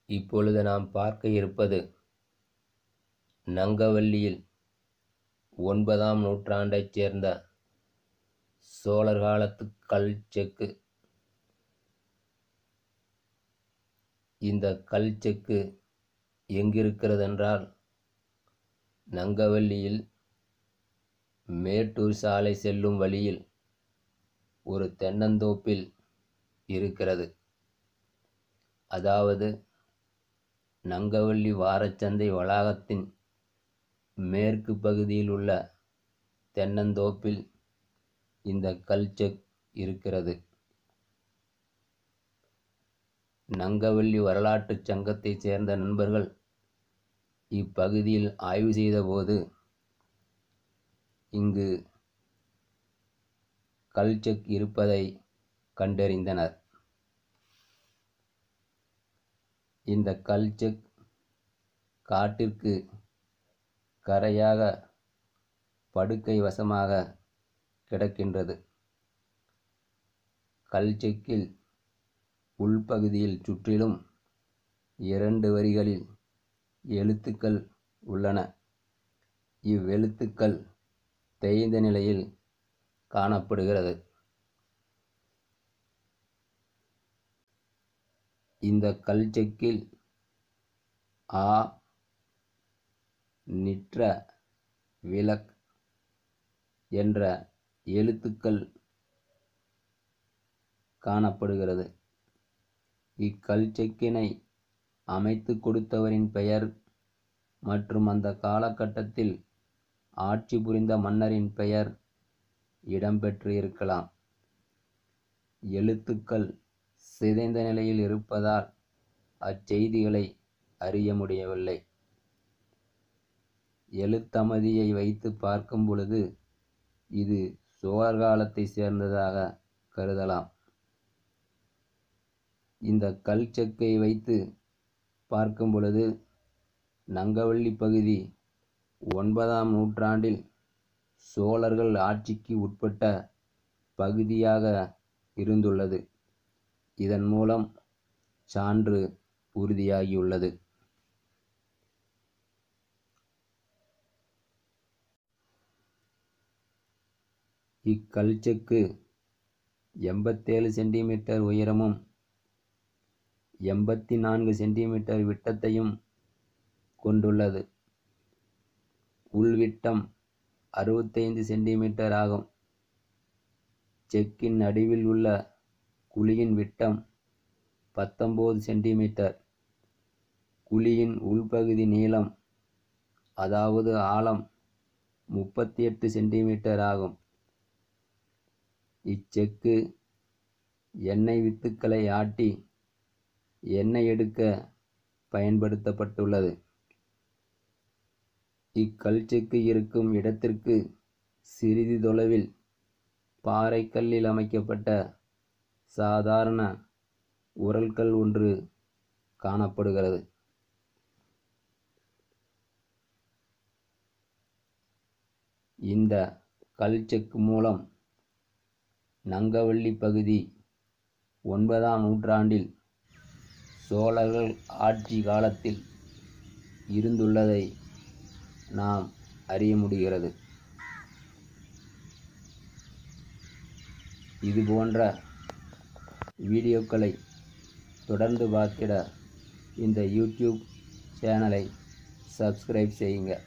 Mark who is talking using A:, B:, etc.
A: இப்பொழுது நாம் பார்க்க இருப்பது நங்கவள்ளியில் ஒன்பதாம் நூற்றாண்டைச் சேர்ந்த சோழர் காலத்து கல் செக்கு இந்த கல் செக்கு எங்கிருக்கிறதென்றால் நங்கவள்ளியில் மேட்டூர் சாலை செல்லும் வழியில் ஒரு தென்னந்தோப்பில் இருக்கிறது அதாவது நங்கவள்ளி வாரச்சந்தை வளாகத்தின் மேற்கு பகுதியில் உள்ள தென்னந்தோப்பில் இந்த கல் செக் இருக்கிறது நங்கவள்ளி வரலாற்றுச் சங்கத்தைச் சேர்ந்த நண்பர்கள் இப்பகுதியில் ஆய்வு செய்தபோது இங்கு கல் செக் இருப்பதை கண்டறிந்தனர் இந்த கல் செக் காட்டிற்கு கரையாக படுக்கை வசமாக கிடக்கின்றது கல் செக்கில் உள்பகுதியில் சுற்றிலும் இரண்டு வரிகளில் எழுத்துக்கள் உள்ளன இவ்வெழுத்துக்கள் தேய்ந்த நிலையில் காணப்படுகிறது இந்த கல் செக்கில் ஆ நிற்ற விளக் என்ற எழுத்துக்கள் காணப்படுகிறது இக்கல் செக்கினை அமைத்து கொடுத்தவரின் பெயர் மற்றும் அந்த காலகட்டத்தில் ஆட்சி புரிந்த மன்னரின் பெயர் இடம்பெற்று இருக்கலாம் எழுத்துக்கள் சிதைந்த நிலையில் இருப்பதால் அச்செய்திகளை அறிய முடியவில்லை எழுத்தமதியை வைத்து பார்க்கும் பொழுது இது சோழர் காலத்தை சேர்ந்ததாக கருதலாம் இந்த கல் செக்கை வைத்து பார்க்கும் பொழுது நங்கவள்ளி பகுதி ஒன்பதாம் நூற்றாண்டில் சோழர்கள் ஆட்சிக்கு உட்பட்ட பகுதியாக இருந்துள்ளது இதன் மூலம் சான்று உறுதியாகியுள்ளது இக்கல் செக்கு எண்பத்தேழு சென்டிமீட்டர் உயரமும் எண்பத்தி நான்கு சென்டிமீட்டர் விட்டத்தையும் கொண்டுள்ளது உள்விட்டம் அறுபத்தைந்து சென்டிமீட்டர் ஆகும் செக்கின் நடுவில் உள்ள குழியின் விட்டம் பத்தொம்போது சென்டிமீட்டர் குழியின் உள்பகுதி நீளம் அதாவது ஆழம் முப்பத்தி எட்டு சென்டிமீட்டர் ஆகும் இச்செக்கு எண்ணெய் வித்துக்களை ஆட்டி எண்ணெய் எடுக்க பயன்படுத்தப்பட்டுள்ளது இக்கல் செக்கு இருக்கும் இடத்திற்கு சிறிது தொலைவில் பாறைக்கல்லில் அமைக்கப்பட்ட சாதாரண உரல்கல் ஒன்று காணப்படுகிறது இந்த கல் செக்கு மூலம் நங்கவள்ளி பகுதி ஒன்பதாம் நூற்றாண்டில் சோழர்கள் ஆட்சி காலத்தில் இருந்துள்ளதை நாம் அறிய முடிகிறது இது போன்ற வீடியோக்களை தொடர்ந்து பார்த்திட இந்த யூடியூப் சேனலை சப்ஸ்கிரைப் செய்யுங்க